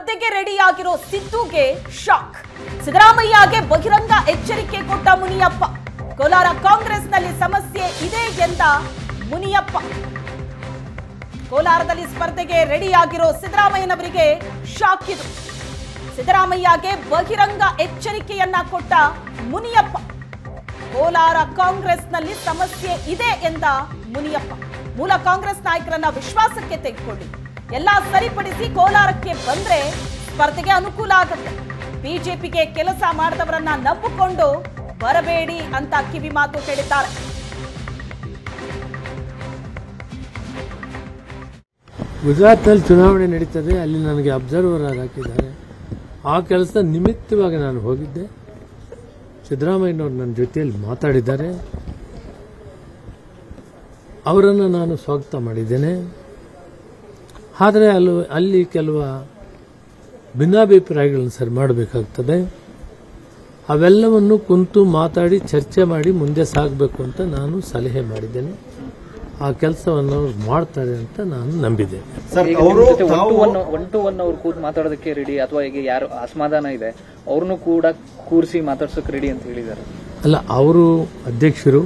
ಸ್ಪರ್ಧೆಗೆ ರೆಡಿಯಾಗಿರೋ ಸಿದ್ದುಗೆ ಶಾಕ್ ಸಿದ್ದರಾಮಯ್ಯಗೆ ಬಹಿರಂಗ ಎಚ್ಚರಿಕೆ ಕೊಟ್ಟ ಮುನಿಯಪ್ಪ ಕೋಲಾರ ಕಾಂಗ್ರೆಸ್ನಲ್ಲಿ ಸಮಸ್ಯೆ ಇದೆ ಎಂದ ಮುನಿಯಪ್ಪ ಕೋಲಾರದಲ್ಲಿ ಸ್ಪರ್ಧೆಗೆ ರೆಡಿಯಾಗಿರೋ ಸಿದ್ದರಾಮಯ್ಯನವರಿಗೆ ಶಾಕ್ ಇದು ಸಿದ್ದರಾಮಯ್ಯಗೆ ಬಹಿರಂಗ ಎಚ್ಚರಿಕೆಯನ್ನ ಕೊಟ್ಟ ಮುನಿಯಪ್ಪ ಕೋಲಾರ ಕಾಂಗ್ರೆಸ್ನಲ್ಲಿ ಸಮಸ್ಯೆ ಇದೆ ಎಂದ ಮುನಿಯಪ್ಪ ಮೂಲ ಕಾಂಗ್ರೆಸ್ ನಾಯಕರನ್ನ ವಿಶ್ವಾಸಕ್ಕೆ ತೆಗೆದುಕೊಳ್ಳಿ ಎಲ್ಲಾ ಸರಿಪಡಿಸಿ ಕೋಲಾರಕ್ಕೆ ಬಂದ್ರೆ ಸ್ಪರ್ಧೆಗೆ ಅನುಕೂಲ ಆಗುತ್ತೆ ಬಿಜೆಪಿಗೆ ಕೆಲಸ ಮಾಡಿದವರನ್ನ ನಂಬಿಕೊಂಡು ಬರಬೇಡಿ ಅಂತ ಕಿವಿ ಮಾತು ಹೇಳಿದ್ದಾರೆ ಗುಜರಾತ್ನಲ್ಲಿ ಚುನಾವಣೆ ನಡೀತದೆ ಅಲ್ಲಿ ನನಗೆ ಅಬ್ಸರ್ವರ್ ಆಗಿ ಹಾಕಿದ್ದಾರೆ ಆ ಕೆಲಸದ ನಿಮಿತ್ತವಾಗಿ ನಾನು ಹೋಗಿದ್ದೆ ಸಿದ್ದರಾಮಯ್ಯನವರು ನನ್ನ ಜೊತೆಯಲ್ಲಿ ಮಾತಾಡಿದ್ದಾರೆ ಅವರನ್ನು ನಾನು ಸ್ವಾಗತ ಮಾಡಿದ್ದೇನೆ ಆದರೆ ಅಲ್ಲಿ ಅಲ್ಲಿ ಕೆಲವು ಭಿನ್ನಾಭಿಪ್ರಾಯಗಳನ್ನು ಸರಿ ಮಾಡಬೇಕಾಗ್ತದೆ ಅವೆಲ್ಲವನ್ನು ಕುಂತು ಮಾತಾಡಿ ಚರ್ಚೆ ಮಾಡಿ ಮುಂದೆ ಸಾಗಬೇಕು ಅಂತ ನಾನು ಸಲಹೆ ಮಾಡಿದ್ದೇನೆ ಆ ಕೆಲಸವನ್ನು ಅವ್ರು ಮಾಡ್ತಾರೆ ಅಂತ ನಾನು ನಂಬಿದ್ದೇನೆ ಸರ್ ಈಗ ಅವರು ನಿಮ್ ಜೊತೆ one to one one to one ಅವ್ರು ಕೂತ್ ಮಾತಾಡೋದಕ್ಕೆ ರೆಡಿ ಅಥವಾ ಈಗ ಯಾರು ಅಸಮಾಧಾನ ಇದೆ ಅವ್ರನ್ನು ಕೂಡ ಕೂರಿಸಿ ಮಾತಾಡ್ಸೋಕೆ ರೆಡಿ ಅಂತ ಹೇಳಿದ್ದಾರೆ ಅಲ್ಲ ಅವರು ಅಧ್ಯಕ್ಷರು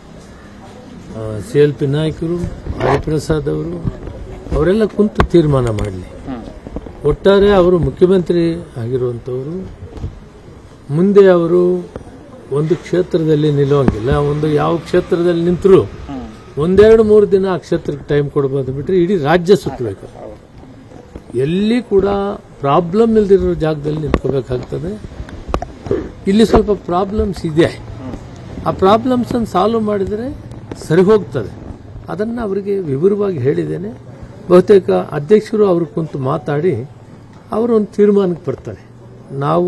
ಸಿ ಎಲ್ ಪಿ ನಾಯಕರು ಹರಿಪ್ರಸಾದ್ ಅವರು ಅವರೆಲ್ಲ ಕುಂತು ತೀರ್ಮಾನ ಮಾಡಲಿ ಹ್ಮ್ ಒಟ್ಟಾರೆ ಅವರು ಮುಖ್ಯಮಂತ್ರಿ ಆಗಿರುವಂಥವರು ಮುಂದೆ ಅವರು ಒಂದು ಕ್ಷೇತ್ರದಲ್ಲಿ ನಿಲ್ಲುವಂಗಿಲ್ಲ ಒಂದು ಯಾವ ಕ್ಷೇತ್ರದಲ್ಲಿ ನಿಂತರೂ ಹ್ಮ್ ಒಂದೆರಡು ಮೂರು ದಿನ ಆ ಕ್ಷೇತ್ರಕ್ಕೆ ಟೈಮ್ ಕೊಡ್ಬೋದು ಬಿಟ್ರೆ ಇಡೀ ರಾಜ್ಯ ಸುತ್ತಬೇಕು ಎಲ್ಲಿ ಕೂಡ ಪ್ರಾಬ್ಲಮ್ ಇಲ್ದಿರೋ ಜಾಗದಲ್ಲಿ ನಿಂತ್ಕೋಬೇಕಾಗ್ತದೆ ಇಲ್ಲಿ ಸ್ವಲ್ಪ ಪ್ರಾಬ್ಲಮ್ಸ್ ಇದೆ ಆ ಪ್ರಾಬ್ಲಮ್ಸ್ ಅನ್ನು ಸಾಲ್ವ್ ಮಾಡಿದರೆ ಸರಿ ಹೋಗ್ತದೆ ಅದನ್ನು ಅವರಿಗೆ ವಿವರವಾಗಿ ಹೇಳಿದ್ದೇನೆ ಬಹುತೇಕ ಅಧ್ಯಕ್ಷರು ಅವರು ಕುಂತು ಮಾತಾಡಿ ಅವರು ಒಂದು ತೀರ್ಮಾನಕ್ಕೆ ಬರ್ತಾರೆ ನಾವು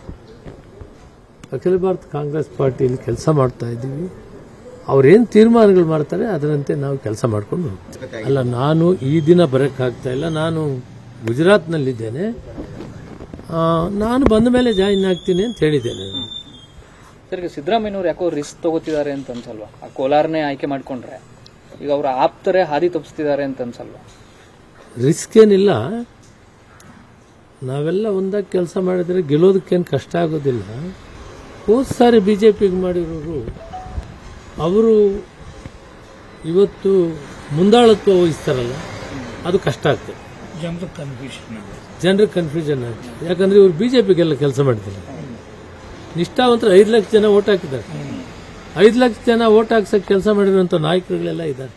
ಅಖಿಲ ಭಾರತ ಕಾಂಗ್ರೆಸ್ ಪಾರ್ಟಿಯಲ್ಲಿ ಕೆಲಸ ಮಾಡ್ತಾ ಇದ್ದೀವಿ ಅವ್ರೇನು ತೀರ್ಮಾನಗಳು ಮಾಡ್ತಾರೆ ಅದರಂತೆ ನಾವು ಕೆಲಸ ಮಾಡ್ಕೊಂಡು ಹೋಗ್ತೀವಿ ಅಲ್ಲ ನಾನು ಈ ದಿನ ಬರೋಕ್ಕಾಗ್ತಾ ಇಲ್ಲ ನಾನು ಗುಜರಾತ್ನಲ್ಲಿದ್ದೇನೆ ಆ, ನಾನು ಬಂದ ಮೇಲೆ ಜಾಯಿನ್ ಆಗ್ತೀನಿ ಅಂತ ಹೇಳಿದ್ದೇನೆ ಸರ್ ಈಗ ಸಿದ್ದರಾಮಯ್ಯನವ್ರು ಯಾಕೋ ರಿಸ್ಕ್ ತಗೋತಿದ್ದಾರೆ ಅಂತ ಅನ್ಸಲ್ವಾ ಆ ಕೋಲಾರನೇ ಆಯ್ಕೆ ಮಾಡ್ಕೊಂಡ್ರೆ ಈಗ ಅವ್ರ ಆಪ್ತರೇ ಹಾದಿ ತಪ್ಪಿಸ್ತಿದ್ದಾರೆ ಅಂತ ಅನ್ಸಲ್ವಾ ರಿಸ್ಕ್ ಏನಿಲ್ಲ ನಾವೆಲ್ಲ ಒಂದಾಗಿ ಕೆಲಸ ಮಾಡಿದರೆ ಗೆಲ್ಲೋದಕ್ಕೇನು ಕಷ್ಟ ಆಗೋದಿಲ್ಲ ಹೋದ ಸಾರಿ ಬಿ ಜೆ ಪಿಗೆ ಮಾಡಿರೋರು ಅವರು ಇವತ್ತು ಮುಂದಾಳತ್ವ ವಹಿಸ್ತಾರಲ್ಲ ಅದು ಕಷ್ಟ ಆಗ್ತದೆ ಜನರಿಗೆ ಕನ್ಫ್ಯೂಷನ್ ಆಗ್ತದೆ ಯಾಕಂದ್ರೆ ಇವರು ಬಿ ಜೆ ಪಿಗೆಲ್ಲ ಕೆಲಸ ಮಾಡ್ತಾರೆ ನಿಷ್ಠಾವಂತರು ಐದು ಲಕ್ಷ ಜನ ಓಟ್ ಹಾಕಿದ್ದಾರೆ ಐದು ಲಕ್ಷ ಜನ ಓಟ್ ಹಾಕ್ಸಕ್ಕೆ ಕೆಲಸ ಮಾಡಿರುವಂಥ ನಾಯಕರುಗಳೆಲ್ಲ ಇದ್ದಾರೆ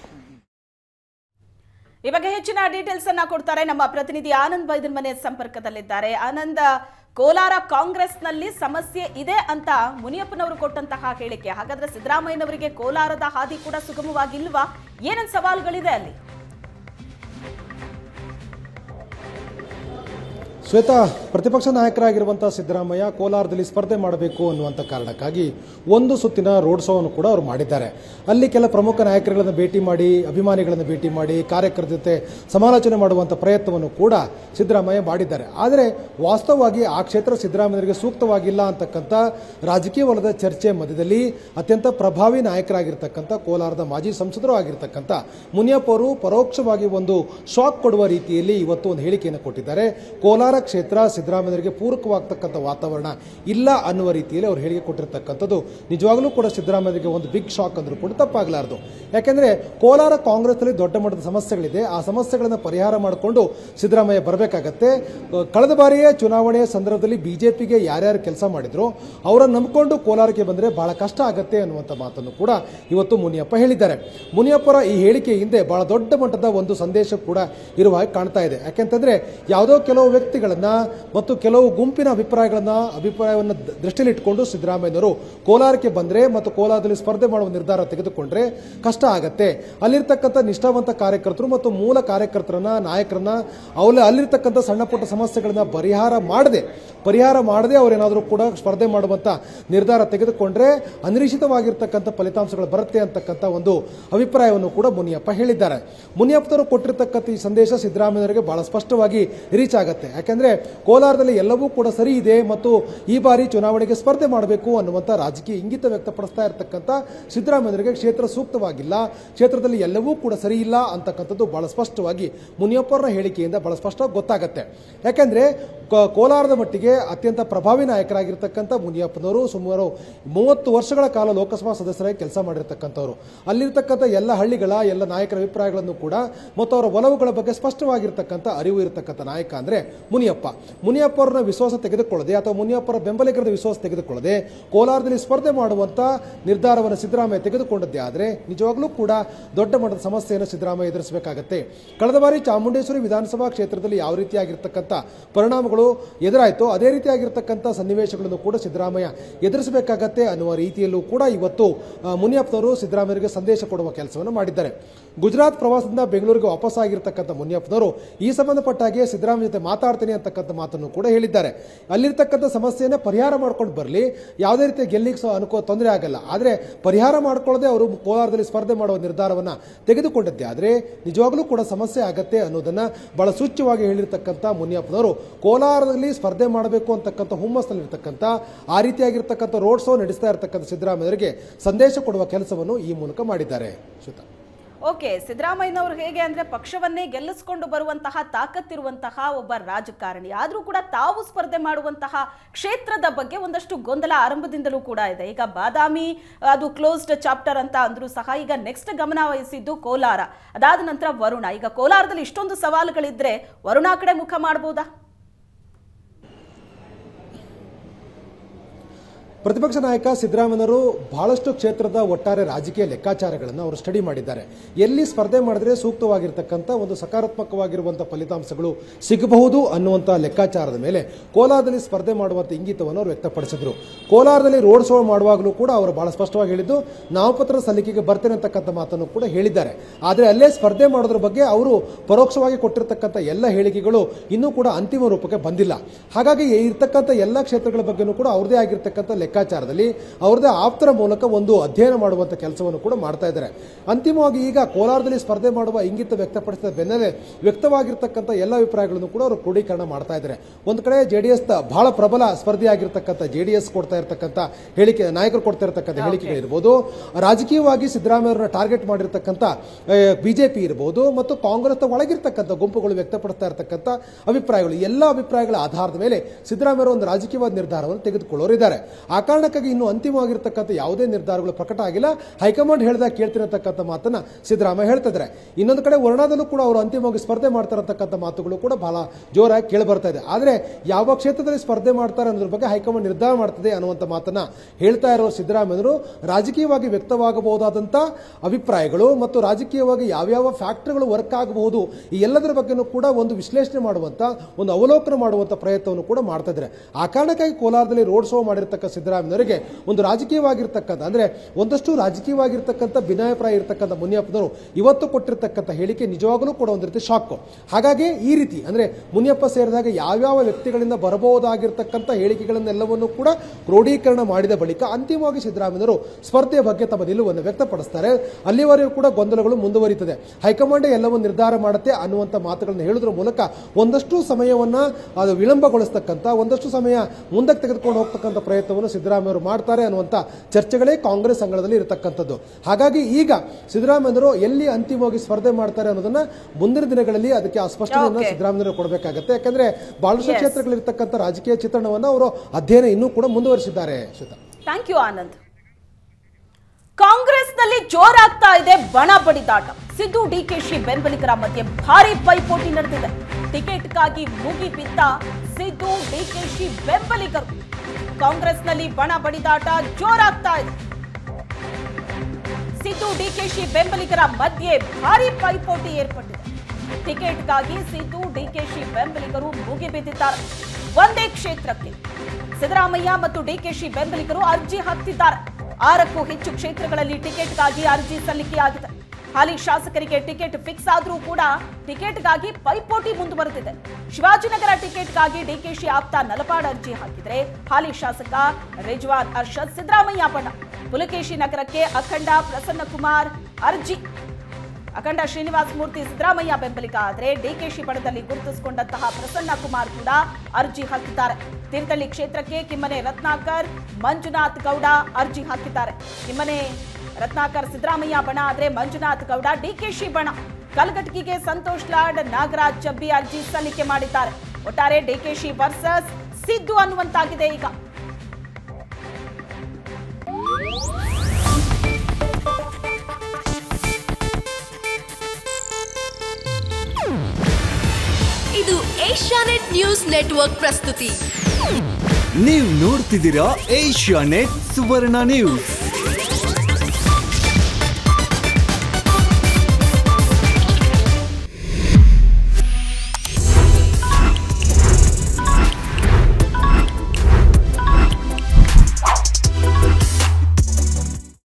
ಈ ಬಗ್ಗೆ ಹೆಚ್ಚಿನ ಡೀಟೇಲ್ಸ್ ಅನ್ನ ಕೊಡ್ತಾರೆ ನಮ್ಮ ಪ್ರತಿನಿಧಿ ಆನಂದ್ ಬೈದನ್ ಮನೆ ಸಂಪರ್ಕದಲ್ಲಿದ್ದಾರೆ ಆನಂದ್ ಕೋಲಾರ ಕಾಂಗ್ರೆಸ್ನಲ್ಲಿ ಸಮಸ್ಯೆ ಇದೆ ಅಂತ ಮುನಿಯಪ್ಪನವರು ಕೊಟ್ಟಂತಹ ಹೇಳಿಕೆ ಹಾಗಾದ್ರೆ ಸಿದ್ದರಾಮಯ್ಯನವರಿಗೆ ಕೋಲಾರದ ಹಾದಿ ಕೂಡ ಸುಗಮವಾಗಿಲ್ವಾ ಏನೇನ್ ಸವಾಲುಗಳಿದೆ ಅಲ್ಲಿ ಶ್ವೇತಾ ಪ್ರತಿಪಕ್ಷ ನಾಯಕರಾಗಿರುವಂಥ ಸಿದ್ದರಾಮಯ್ಯ ಕೋಲಾರದಲ್ಲಿ ಸ್ಪರ್ಧೆ ಮಾಡಬೇಕು ಅನ್ನುವಂಥ ಕಾರಣಕ್ಕಾಗಿ ಒಂದು ಸುತ್ತಿನ ರೋಡ್ ಶೋವನ್ನು ಕೂಡ ಅವರು ಮಾಡಿದ್ದಾರೆ ಅಲ್ಲಿ ಕೆಲ ಪ್ರಮುಖ ನಾಯಕರುಗಳನ್ನು ಭೇಟಿ ಮಾಡಿ ಅಭಿಮಾನಿಗಳನ್ನು ಭೇಟಿ ಮಾಡಿ ಕಾರ್ಯಕರ್ತರ ಜೊತೆ ಸಮಾಲೋಚನೆ ಮಾಡುವಂಥ ಪ್ರಯತ್ನವನ್ನು ಕೂಡ ಸಿದ್ದರಾಮಯ್ಯ ಮಾಡಿದ್ದಾರೆ ಆದರೆ ವಾಸ್ತವವಾಗಿ ಆ ಕ್ಷೇತ್ರ ಸಿದ್ದರಾಮಯ್ಯರಿಗೆ ಸೂಕ್ತವಾಗಿಲ್ಲ ಅಂತಕ್ಕಂಥ ರಾಜಕೀಯ ವಲಯದ ಚರ್ಚೆ ಮಧ್ಯದಲ್ಲಿ ಅತ್ಯಂತ ಪ್ರಭಾವಿ ನಾಯಕರಾಗಿರ್ತಕ್ಕಂಥ ಕೋಲಾರದ ಮಾಜಿ ಸಂಸದರು ಆಗಿರ್ತಕ್ಕಂಥ ಮುನಿಯಪ್ಪ ಅವರು ಪರೋಕ್ಷವಾಗಿ ಒಂದು ಶಾಕ್ ಕೊಡುವ ರೀತಿಯಲ್ಲಿ ಇವತ್ತು ಒಂದು ಹೇಳಿಕೆಯನ್ನು ಕೊಟ್ಟಿದ್ದಾರೆ ಕೋಲಾರ ಕ್ಷೇತ್ರ ಸಿದ್ದರಾಮಯ್ಯರಿಗೆ ಪೂರಕವಾಗ್ತಕ್ಕಂಥ ವಾತಾವರಣ ಇಲ್ಲ ಅನ್ನುವ ರೀತಿಯಲ್ಲಿ ಅವರು ಹೇಳಿಕೆ ಕೊಟ್ಟಿರ್ತಕ್ಕಂಥದ್ದು ನಿಜವಾಗಲೂ ಕೂಡ ಸಿದ್ದರಾಮಯ್ಯರಿಗೆ ಒಂದು ಬಿಗ್ ಶಾಕ್ ಅಂದ್ರೂ ಕೂಡ ತಪ್ಪಾಗಲಾರದು ಯಾಕೆಂದ್ರೆ ಕೋಲಾರ ಕಾಂಗ್ರೆಸ್ನಲ್ಲಿ ದೊಡ್ಡ ಮಟ್ಟದ ಸಮಸ್ಯೆಗಳಿದೆ ಆ ಸಮಸ್ಯೆಗಳನ್ನು ಪರಿಹಾರ ಮಾಡಿಕೊಂಡು ಸಿದ್ದರಾಮಯ್ಯ ಬರಬೇಕಾಗತ್ತೆ ಕಳೆದ ಬಾರಿಯೇ ಚುನಾವಣೆಯ ಸಂದರ್ಭದಲ್ಲಿ ಬಿಜೆಪಿಗೆ ಯಾರ್ಯಾರು ಕೆಲಸ ಮಾಡಿದ್ರು ಅವರನ್ನು ನಂಬಿಕೊಂಡು ಕೋಲಾರಕ್ಕೆ ಬಂದರೆ ಬಹಳ ಕಷ್ಟ ಆಗತ್ತೆ ಅನ್ನುವಂಥ ಮಾತನ್ನು ಕೂಡ ಇವತ್ತು ಮುನಿಯಪ್ಪ ಹೇಳಿದ್ದಾರೆ ಮುನಿಯಪ್ಪರ ಈ ಹೇಳಿಕೆ ಹಿಂದೆ ಬಹಳ ದೊಡ್ಡ ಮಟ್ಟದ ಒಂದು ಸಂದೇಶ ಕೂಡ ಇರುವ ಹಾಗೆ ಕಾಣ್ತಾ ಇದೆ ಯಾಕೆಂತಂದ್ರೆ ಯಾವುದೋ ಕೆಲವು ವ್ಯಕ್ತಿಗಳನ್ನ ಮತ್ತು ಕೆಲವು ಗುಂಪಿನ ಅಭಿಪ್ರಾಯಗಳನ್ನ ಅಭಿಪ್ರಾಯವನ್ನು ದ- ದೃಷ್ಟಿಯಲ್ಲಿಟ್ಟುಕೊಂಡು ಸಿದ್ದರಾಮಯ್ಯನವರು ಕೋಲಾರಕ್ಕೆ ಬಂದ್ರೆ ಮತ್ತು ಕೋಲಾರದಲ್ಲಿ ಸ್ಪರ್ಧೆ ಮಾಡುವ ನಿರ್ಧಾರ ತೆಗೆದುಕೊಂಡ್ರೆ ಕಷ್ಟ ಆಗತ್ತೆ ಅಲ್ಲಿರ್ತಕ್ಕಂಥ ನಿಷ್ಠಾವಂತ ಕಾರ್ಯಕರ್ತರು ಮತ್ತು ಮೂಲ ಕಾರ್ಯಕರ್ತರನ್ನ ನಾಯಕರನ್ನ ಅವಲ್ಲ ಅಲ್ಲಿರ್ತಕ್ಕಂಥ ಸಣ್ಣ ಪುಟ್ಟ ಸಮಸ್ಯೆಗಳನ್ನ ಪರಿಹಾರ ಮಾಡದೆ ಪರಿಹಾರ ಮಾಡದೆ ಅವರೇನಾದರೂ ಕೂಡ ಸ್ಪರ್ಧೆ ಮಾಡುವಂತ ನಿರ್ಧಾರ ತೆಗೆದುಕೊಂಡ್ರೆ ಅನಿರೀಕ್ಷಿತವಾಗಿರ್ತಕ್ಕಂಥ ಫಲಿತಾಂಶಗಳು ಬರುತ್ತೆ ಅಂತಕ್ಕಂಥ ಒಂದು ಅಭಿಪ್ರಾಯವನ್ನು ಕೂಡ ಮುನಿಯಪ್ಪ ಹೇಳಿದ್ದಾರೆ ಮುನಿಯಪ್ಪನವರು ಕೊಟ್ಟಿರ್ತಕ್ಕಂಥ ಈ ಸಂದೇಶ ಸಿದ್ದರಾಮಯ್ಯವರಿಗೆ ಬಹಳ ಸ್ಪಷ್ಟವಾಗಿ ರೀಚ್ ಆಗುತ್ತೆ ಯಾಕೆಂದ್ರೆ ಯಾಕಂದ್ರೆ ಕೋಲಾರದಲ್ಲಿ ಎಲ್ಲವೂ ಕೂಡ ಸರಿ ಇದೆ ಮತ್ತು ಈ ಬಾರಿ ಚುನಾವಣೆಗೆ ಸ್ಪರ್ಧೆ ಮಾಡಬೇಕು ಅನ್ನುವಂಥ ರಾಜಕೀಯ ಇಂಗಿತ ವ್ಯಕ್ತಪಡಿಸ್ತಾ ಇರತಕ್ಕಂಥ ಸಿದ್ದರಾಮಯ್ಯರಿಗೆ ಕ್ಷೇತ್ರ ಸೂಕ್ತವಾಗಿಲ್ಲ ಕ್ಷೇತ್ರದಲ್ಲಿ ಎಲ್ಲವೂ ಕೂಡ ಸರಿ ಇಲ್ಲ ಅಂತಕ್ಕಂಥದ್ದು ಬಹಳ ಸ್ಪಷ್ಟವಾಗಿ ಮುನಿಯಪ್ಪರ ಹೇಳಿಕೆಯಿಂದ ಬಹಳ ಸ್ಪಷ್ಟವಾಗಿ ಗೊತ್ತಾಗತ್ತೆ ಯಾಕಂದ್ರೆ ಕೋ- ಕೋಲಾರದ ಮಟ್ಟಿಗೆ ಅತ್ಯಂತ ಪ್ರಭಾವಿ ನಾಯಕರಾಗಿರ್ತಕ್ಕಂಥ ಮುನಿಯಪ್ಪನವರು ಸುಮಾರು ಮೂವತ್ತು ವರ್ಷಗಳ ಕಾಲ ಲೋಕಸಭಾ ಸದಸ್ಯರಾಗಿ ಕೆಲಸ ಮಾಡಿರ್ತಕ್ಕಂಥವ್ರು ಅಲ್ಲಿರ್ತಕ್ಕಂಥ ಎಲ್ಲ ಹಳ್ಳಿಗಳ ಎಲ್ಲ ನಾಯಕರ ಅಭಿಪ್ರಾಯಗಳನ್ನು ಕೂಡ ಮತ್ತು ಅವರ ಒಲವುಗಳ ಬಗ್ಗೆ ಸ್ಪಷ್ಟವಾಗಿರ್ತಕ್ಕಂಥ ಅರಿವು ಇರತಕ್ಕಂಥ ನಾಯಕ ಅಂದ್ರೆ ಮುನಿಯಪ್ಪ ಮುನಿಯಪ್ಪ ಅವರನ್ನ ವಿಶ್ವಾಸ ತೆಗೆದುಕೊಳ್ಳದೆ ಅಥವಾ ಮುನಿಯಪ್ಪರ ಬೆಂಬಲಿಗರದ ವಿಶ್ವಾಸ ತೆಗೆದುಕೊಳ್ಳದೆ ಕೋಲಾರದಲ್ಲಿ ಸ್ಪರ್ಧೆ ಮಾಡುವಂತ ನಿರ್ಧಾರವನ್ನು ಸಿದ್ದರಾಮಯ್ಯ ತೆಗೆದುಕೊಂಡದ್ದೇ ಆದರೆ ನಿಜವಾಗ್ಲೂ ಕೂಡ ದೊಡ್ಡ ಮಟ್ಟದ ಸಮಸ್ಯೆಯನ್ನು ಸಿದ್ದರಾಮಯ್ಯ ಎದುರಿಸಬೇಕಾಗತ್ತೆ ಕಳೆದ ಬಾರಿ ಚಾಮುಂಡೇಶ್ವರಿ ವಿಧಾನಸಭಾ ಕ್ಷೇತ್ರದಲ್ಲಿ ಯಾವ ರೀತಿಯಾಗಿರ್ತಕ್ಕಂಥ ಪರಿಣಾಮಗಳು ಎದುರಾಯಿತೋ ಅದೇ ರೀತಿಯಾಗಿರ್ತಕ್ಕಂಥ ಸನ್ನಿವೇಶಗಳನ್ನು ಕೂಡ ಸಿದ್ದರಾಮಯ್ಯ ಎದುರಿಸಬೇಕಾಗತ್ತೆ ಅನ್ನುವ ರೀತಿಯಲ್ಲೂ ಕೂಡ ಇವತ್ತು ಆ, ಮುನಿಯಪ್ಪನವರು ಸಿದ್ದರಾಮಯ್ಯರಿಗೆ ಸಂದೇಶ ಕೊಡುವ ಕೆಲಸವನ್ನು ಮಾಡಿದ್ದಾರೆ ಗುಜರಾತ್ ಪ್ರವಾಸದಿಂದ ಬೆಂಗಳೂರಿಗೆ ವಾಪಸ್ ಆಗಿರ್ತಕ್ಕಂಥ ಮುನಿಯಪ್ಪನವರು ಈ ಸಂಬಂಧಪಟ್ಟ ಹಾಗೆ ಸಿದ್ದರಾಮಯ್ಯ ಜೊತೆ ಮಾತಾಡ್ತೀನಿ ಅಂತಕ್ಕಂಥ ಮಾತನ್ನು ಕೂಡ ಹೇಳಿದ್ದಾರೆ ಅಲ್ಲಿರ್ತಕ್ಕಂಥ ಸಮಸ್ಯೆಯನ್ನು ಪರಿಹಾರ ಮಾಡ್ಕೊಂಡು ಬರಲಿ ಯಾವುದೇ ರೀತಿಯ ಗೆಲ್ಲಿಗೆ ಸಹ ಅನುಕೋ ತೊಂದರೆ ಆಗಲ್ಲ ಆದರೆ ಪರಿಹಾರ ಮಾಡ್ಕೊಳ್ಳದೆ ಅವರು ಕೋಲಾರದಲ್ಲಿ ಸ್ಪರ್ಧೆ ಮಾಡುವ ನಿರ್ಧಾರವನ್ನು ತೆಗೆದುಕೊಂಡದ್ದೇ ಆದರೆ ನಿಜವಾಗ್ಲೂ ಕೂಡ ಸಮಸ್ಯೆ ಆಗತ್ತೆ ಅನ್ನೋದನ್ನ ಬಹಳ ಸೂಚ್ಯವಾಗಿ ಹೇಳಿರ್ತಕ್ಕಂಥ ಮುನಿಯಪ್ಪನವರು ಕೋಲಾರದಲ್ಲಿ ಸ್ಪರ್ಧೆ ಮಾಡಬೇಕು ಅಂತಕ್ಕಂಥ ಹುಮ್ಮಸ್ನಲ್ಲಿರ್ತಕ್ಕಂಥ ಆ ರೀತಿಯಾಗಿರ್ತಕ್ಕಂಥ ರೋಡ್ ಶೋ ನಡೆಸ್ತಾ ಇರತಕ್ಕಂಥ ಸಿದ್ದರಾಮಯ್ಯರಿಗೆ ಸಂದೇಶ ಕೊಡುವ ಕೆಲಸವನ್ನು ಈ ಮೂಲಕ ಮಾಡಿದ್ದಾರೆ ಶ್ವೇತಾ ಓಕೆ ಸಿದ್ದರಾಮಯ್ಯನವರು ಹೇಗೆ ಅಂದ್ರೆ ಪಕ್ಷವನ್ನೇ ಗೆಲ್ಲಿಸ್ಕೊಂಡು ಬರುವಂತಹ ತಾಕತ್ತಿರುವಂತಹ ಒಬ್ಬ ರಾಜಕಾರಣಿ ಆದ್ರೂ ಕೂಡ ತಾವು ಸ್ಪರ್ಧೆ ಮಾಡುವಂತಹ ಕ್ಷೇತ್ರದ ಬಗ್ಗೆ ಒಂದಷ್ಟು ಗೊಂದಲ ಆರಂಭದಿಂದಲೂ ಕೂಡ ಇದೆ ಈಗ ಬಾದಾಮಿ ಅದು ಕ್ಲೋಸ್ಡ್ ಚಾಪ್ಟರ್ ಅಂತ ಅಂದ್ರೂ ಸಹ ಈಗ ನೆಕ್ಸ್ಟ್ ಗಮನ ವಹಿಸಿದ್ದು ಕೋಲಾರ ಅದಾದ ನಂತರ ವರುಣ ಈಗ ಕೋಲಾರದಲ್ಲಿ ಇಷ್ಟೊಂದು ಸವಾಲುಗಳಿದ್ರೆ ವರುಣ ಕಡೆ ಮುಖ ಮಾಡಬಹುದಾ ಪ್ರತಿಪಕ್ಷ ನಾಯಕ ಸಿದ್ದರಾಮಯ್ಯನವರು ಬಹಳಷ್ಟು ಕ್ಷೇತ್ರದ ಒಟ್ಟಾರೆ ರಾಜಕೀಯ ಲೆಕ್ಕಾಚಾರಗಳನ್ನು ಅವರು ಸ್ಟಡಿ ಮಾಡಿದ್ದಾರೆ ಎಲ್ಲಿ ಸ್ಪರ್ಧೆ ಮಾಡಿದ್ರೆ ಸೂಕ್ತವಾಗಿರ್ತಕ್ಕಂಥ ಒಂದು ಸಕಾರಾತ್ಮಕವಾಗಿರುವಂಥ ಫಲಿತಾಂಶಗಳು ಸಿಗಬಹುದು ಅನ್ನುವಂಥ ಲೆಕ್ಕಾಚಾರದ ಮೇಲೆ ಕೋಲಾರದಲ್ಲಿ ಸ್ಪರ್ಧೆ ಮಾಡುವಂಥ ಇಂಗಿತವನ್ನು ಅವರು ವ್ಯಕ್ತಪಡಿಸಿದ್ರು ಕೋಲಾರದಲ್ಲಿ ರೋಡ್ ಶೋ ಮಾಡುವಾಗಲೂ ಕೂಡ ಅವರು ಬಹಳ ಸ್ಪಷ್ಟವಾಗಿ ಹೇಳಿದ್ದು ನಾಮಪತ್ರ ಸಲ್ಲಿಕೆಗೆ ಬರ್ತೇನೆ ಅಂತಕ್ಕಂಥ ಮಾತನ್ನು ಕೂಡ ಹೇಳಿದ್ದಾರೆ ಆದರೆ ಅಲ್ಲೇ ಸ್ಪರ್ಧೆ ಮಾಡೋದ್ರ ಬಗ್ಗೆ ಅವರು ಪರೋಕ್ಷವಾಗಿ ಕೊಟ್ಟಿರ್ತಕ್ಕಂಥ ಎಲ್ಲ ಹೇಳಿಕೆಗಳು ಇನ್ನೂ ಕೂಡ ಅಂತಿಮ ರೂಪಕ್ಕೆ ಬಂದಿಲ್ಲ ಹಾಗಾಗಿ ಇರ್ತಕ್ಕಂಥ ಎಲ್ಲ ಕ್ಷೇತ್ರಗಳ ಬಗ್ಗೆನೂ ಕೂಡ ಅವ್ರದೇ ಆಗಿರ್ತಕ್ಕಂಥ ಲೆಕ್ಕಾಚಾರದಲ್ಲಿ ಅವ್ರದೇ ಆಪ್ತರ ಮೂಲಕ ಒಂದು ಅಧ್ಯಯನ ಮಾಡುವಂಥ ಕೆಲಸವನ್ನು ಕೂಡ ಮಾಡ್ತಾ ಇದ್ದಾರೆ ಅಂತಿಮವಾಗಿ ಈಗ ಕೋಲಾರದಲ್ಲಿ ಸ್ಪರ್ಧೆ ಮಾಡುವ ಇಂಗಿತ ವ್ಯಕ್ತಪಡಿಸಿದ ಬೆನ್ನಲ್ಲೇ ವ್ಯಕ್ತವಾಗಿರ್ತಕ್ಕಂಥ ಎಲ್ಲ ಅಭಿಪ್ರಾಯಗಳನ್ನು ಕೂಡ ಅವರು ಕ್ರೋಢೀಕರಣ ಮಾಡ್ತಾ ಇದ್ದಾರೆ ಒಂದು ಕಡೆ ಜೆ ಡಿ ಎಸ್ ಬಹಳ ಪ್ರಬಲ ಸ್ಪರ್ಧೆಯಾಗಿರ್ತಕ್ಕಂಥ ಜೆ ಡಿ ಎಸ್ ಕೊಡ್ತಾ ಇರ್ತಕ್ಕಂಥ ಹೇಳಿಕೆ ನಾಯಕರು ಕೊಡ್ತಾ ಇರ್ತಕ್ಕಂಥ ಹೇಳಿಕೆಗಳಿರ್ಬೋದು ರಾಜಕೀಯವಾಗಿ ಸಿದ್ದರಾಮಯ್ಯ ಅವರನ್ನ ಟಾರ್ಗೆಟ್ ಮಾಡಿರ್ತಕ್ಕಂಥ ಬಿಜೆಪಿ ಇರ್ಬೋದು ಮತ್ತು ಕಾಂಗ್ರೆಸ್ ಒಳಗಿರ್ತಕ್ಕಂಥ ಗುಂಪುಗಳು ವ್ಯಕ್ತಪಡಿಸ್ತಾ ಇರತಕ್ಕಂಥ ಅಭಿಪ್ರಾಯಗಳು ಎಲ್ಲ ಅಭಿಪ್ರಾಯಗಳ ಆಧಾರದ ಮೇಲೆ ಸಿದ್ದರಾಮಯ್ಯ ಒಂದು ರಾಜಕೀಯವಾದ ನಿರ್ಧಾರವನ್ನು ತೆಗೆದುಕೊಳ್ಳೋರಿದ್ದಾರೆ ಆ ಕಾರಣಕ್ಕಾಗಿ ಇನ್ನು ಅಂತಿಮವಾಗಿರ್ತಕ್ಕಂಥ ಯಾವುದೇ ನಿರ್ಧಾರಗಳು ಪ್ರಕಟ ಆಗಿಲ್ಲ ಹೈಕಮಾಂಡ್ ಹೇಳಿದಾಗ ಕೇಳ್ತಿರತಕ್ಕಂಥ ಮಾತನ್ನ ಸಿದ್ದರಾಮಯ್ಯ ಹೇಳ್ತಾ ಇದ್ದಾರೆ ಇನ್ನೊಂದು ಕಡೆ ವರ್ಣದಲ್ಲೂ ಕೂಡ ಅವರು ಅಂತಿಮವಾಗಿ ಸ್ಪರ್ಧೆ ಮಾಡ್ತಾ ಇರತಕ್ಕಂಥ ಮಾತುಗಳು ಕೂಡ ಬಹಳ ಜೋರಾಗಿ ಕೇಳಿ ಬರ್ತಾ ಇದೆ ಆದರೆ ಯಾವ ಕ್ಷೇತ್ರದಲ್ಲಿ ಸ್ಪರ್ಧೆ ಮಾಡ್ತಾರೆ ಅನ್ನೋದ್ರ ಬಗ್ಗೆ ಹೈಕಮಾಂಡ್ ನಿರ್ಧಾರ ಮಾಡ್ತದೆ ಅನ್ನುವಂಥ ಮಾತನ್ನ ಹೇಳ್ತಾ ಇರೋ ಸಿದ್ದರಾಮಯ್ಯರು ರಾಜಕೀಯವಾಗಿ ವ್ಯಕ್ತವಾಗಬಹುದಾದಂಥ ಅಭಿಪ್ರಾಯಗಳು ಮತ್ತು ರಾಜಕೀಯವಾಗಿ ಯಾವ್ಯಾವ ಫ್ಯಾಕ್ಟರ್ಗಳು ವರ್ಕ್ ಆಗಬಹುದು ಈ ಎಲ್ಲದರ ಬಗ್ಗೆನೂ ಕೂಡ ಒಂದು ವಿಶ್ಲೇಷಣೆ ಮಾಡುವಂತ ಒಂದು ಅವಲೋಕನ ಮಾಡುವಂತ ಪ್ರಯತ್ನವನ್ನು ಕೂಡ ಮಾಡ್ತಾ ಇದ್ದಾರೆ ಆ ಕಾರಣಕ್ಕಾಗಿ ಕೋಲಾರದಲ್ಲಿ ರೋಡ್ ಶೋ ಮಾಡಿರ್ತಕ್ಕ ಸಿದ್ದರಾಮಯ್ಯವರಿಗೆ ಒಂದು ರಾಜಕೀಯವಾಗಿರ್ತಕ್ಕಂಥ ಅಂದ್ರೆ ಒಂದಷ್ಟು ರಾಜಕೀಯವಾಗಿರ್ತಕ್ಕಂಥ ಭಿನ್ನಾಭಿಪ್ರಾಯ ಇರ್ತಕ್ಕಂಥ ಮುನಿಯಪ್ಪನವರು ಇವತ್ತು ಕೊಟ್ಟಿರ್ತಕ್ಕಂಥ ಹೇಳಿಕೆ ನಿಜವಾಗಲೂ ಕೂಡ ಒಂದು ರೀತಿ ಶಾಕ್ ಹಾಗಾಗಿ ಈ ರೀತಿ ಅಂದ್ರೆ ಮುನಿಯಪ್ಪ ಸೇರಿದಾಗ ಯಾವ್ಯಾವ ವ್ಯಕ್ತಿಗಳಿಂದ ಬರಬಹುದಾಗಿರ್ತಕ್ಕಂಥ ಹೇಳಿಕೆಗಳನ್ನೆಲ್ಲವನ್ನು ಕೂಡ ಕ್ರೋಢೀಕರಣ ಮಾಡಿದ ಬಳಿಕ ಅಂತಿಮವಾಗಿ ಸಿದ್ದರಾಮಯ್ಯವರು ಸ್ಪರ್ಧೆಯ ಬಗ್ಗೆ ತಮ್ಮ ನಿಲುವನ್ನು ವ್ಯಕ್ತಪಡಿಸ್ತಾರೆ ಅಲ್ಲಿವರೆಗೂ ಕೂಡ ಗೊಂದಲಗಳು ಮುಂದುವರಿತದೆ ಹೈಕಮಾಂಡ್ ಎಲ್ಲವೂ ನಿರ್ಧಾರ ಮಾಡುತ್ತೆ ಅನ್ನುವಂಥ ಮಾತುಗಳನ್ನು ಹೇಳುವುದರ ಮೂಲಕ ಒಂದಷ್ಟು ಸಮಯವನ್ನ ಅದು ವಿಳಂಬಗೊಳಿಸ್ತಕ್ಕಂಥ ಒಂದಷ್ಟು ಸಮಯ ಮುಂದಕ್ಕೆ ತೆಗೆದುಕೊಂಡು ಹೋಗ್ತಕ್ಕಂಥ ಪ್ರಯತ್ನವನ್ನು ಸಿದ್ದರಾಮಯ್ಯವರು ಮಾಡ್ತಾರೆ ಅನ್ನುವಂಥ ಚರ್ಚೆಗಳೇ ಕಾಂಗ್ರೆಸ್ ಅಂಗಳದಲ್ಲಿ ಇರತಕ್ಕಂಥದ್ದು ಹಾಗಾಗಿ ಈಗ ಸಿದ್ದರಾಮಯ್ಯರು ಎಲ್ಲಿ ಅಂತಿಮವಾಗಿ ಸ್ಪರ್ಧೆ ಮಾಡ್ತಾರೆ ಅನ್ನೋದನ್ನ ಮುಂದಿನ ದಿನಗಳಲ್ಲಿ ಅದಕ್ಕೆ ಆ ಸ್ಪಷ್ಟನೆಯನ್ನು Okay. ಸಿದ್ದರಾಮಯ್ಯರು ಕೊಡಬೇಕಾಗತ್ತೆ ಯಾಕಂದ್ರೆ ಬಹಳಷ್ಟು Yes. ಕ್ಷೇತ್ರಗಳಿರ್ತಕ್ಕಂಥ ರಾಜಕೀಯ ಚಿತ್ರಣವನ್ನು ಅವರು ಅಧ್ಯಯನ ಇನ್ನೂ ಕೂಡ ಮುಂದುವರಿಸಿದ್ದಾರೆ ಶ್ವೇತಾ ಥ್ಯಾಂಕ್ ಯು ಆನಂದ್ ಕಾಂಗ್ರೆಸ್ನಲ್ಲಿ ಜೋರಾಗ್ತಾ ಇದೆ ಬಣ ಬಡಿದಾಟ ಸಿದ್ದು ಡಿಕೆಶಿ ಬೆಂಬಲಿಗರ ಮಧ್ಯೆ ಭಾರಿ ಪೈಪೋಟಿ ನಡೆದಿದೆ ಟಿಕೆಟ್ಗಾಗಿ ಮುಗಿ ಬಿದ್ದ ಸಿದ್ದು ಡಿಕೆಶಿ ಬೆಂಬಲಿಗರು ಕಾಂಗ್ರೆಸ್ನಲ್ಲಿ ಬಣ ಬಡಿದಾಟ ಜೋರಾಗ್ತಾ ಇದೆ ಸಿದ್ದು ಡಿಕೆಶಿ ಬೆಂಬಲಿಗರ ಮಧ್ಯೆ ಭಾರಿ ಪೈಪೋಟಿ ಏರ್ಪಟ್ಟಿದೆ ಟಿಕೆಟ್ಗಾಗಿ ಸಿದ್ದು ಡಿಕೆಶಿ ಬೆಂಬಲಿಗರು ಮುಗಿಬಿದ್ದಿದ್ದಾರೆ ಒಂದೇ ಕ್ಷೇತ್ರಕ್ಕೆ ಸಿದ್ದರಾಮಯ್ಯ ಮತ್ತು ಡಿಕೆಶಿ ಬೆಂಬಲಿಗರು ಅರ್ಜಿ ಹಾಕ್ತಿದ್ದಾರೆ ಆರಕ್ಕೂ ಹೆಚ್ಚು ಕ್ಷೇತ್ರಗಳಲ್ಲಿ ಟಿಕೆಟ್ಗಾಗಿ ಅರ್ಜಿ ಸಲ್ಲಿಕೆಯಾಗಿದೆ ಹಾಲಿ ಶಾಸಕರಿಗೆ ಟಿಕೆಟ್ ಫಿಕ್ಸ್ ಆದ್ರೂ ಕೂಡ ಟಿಕೆಟ್ಗಾಗಿ ಪೈಪೋಟಿ ಮುಂದುವರೆದಿದೆ ಶಿವಾಜಿನಗರ ಟಿಕೆಟ್ಗಾಗಿ ಡಿಕೆಶಿ ಆಪ್ತ ನಲಪಾಡ್ ಅರ್ಜಿ ಹಾಕಿದ್ರೆ ಹಾಲಿ ಶಾಸಕ ರಿಜ್ವಾನ್ ಅರ್ಷದ್ ಸಿದ್ದರಾಮಯ್ಯ ಬಣ ಪುಲಕೇಶಿ ನಗರಕ್ಕೆ ಅಖಂಡ ಪ್ರಸನ್ನ ಕುಮಾರ್ ಅರ್ಜಿ ಅಖಂಡ ಶ್ರೀನಿವಾಸ ಮೂರ್ತಿ ಸಿದ್ದರಾಮಯ್ಯ ಬೆಂಬಲಿಗ ಆದರೆ ಡಿಕೆಶಿ ಬಣದಲ್ಲಿ ಗುರುತಿಸಿಕೊಂಡಂತಹ ಪ್ರಸನ್ನ ಕುಮಾರ್ ಕೂಡ ಅರ್ಜಿ ಹಾಕಿದ್ದಾರೆ ತೀರ್ಥಹಳ್ಳಿ ಕ್ಷೇತ್ರಕ್ಕೆ ಕಿಮ್ಮನೆ ರತ್ನಾಕರ್ ಮಂಜುನಾಥ್ ಗೌಡ ಅರ್ಜಿ ಹಾಕಿದ್ದಾರೆ ಕಿಮ್ಮನೆ ರತ್ನಾಕರ್ ಸಿದ್ದರಾಮಯ್ಯ ಬಣ ಆದ್ರೆ ಮಂಜುನಾಥ್ ಗೌಡ ಡಿಕೆಶಿ ಬಣ ಕಲಘಟಗಿಗೆ ಸಂತೋಷ್ ಲಾಡ್ ನಾಗರಾಜ್ ಚಬ್ಬಿ ಅರ್ಜಿ ಸಲ್ಲಿಕೆ ಮಾಡಿದ್ದಾರೆ ಒಟ್ಟಾರೆ ಡಿಕೆಶಿ ವರ್ಸಸ್ ಸಿದ್ದು ಅನ್ನುವಂತಾಗಿದೆ ಈಗ ಇದು ಏಷ್ಯಾನೆಟ್ ನ್ಯೂಸ್ ನೆಟ್ವರ್ಕ್ ಪ್ರಸ್ತುತಿ ನೀವು ನೋಡ್ತಿದ್ದೀರಾ ಏಷ್ಯಾ ನೆಟ್ ಸುವರ್ಣ ನ್ಯೂಸ್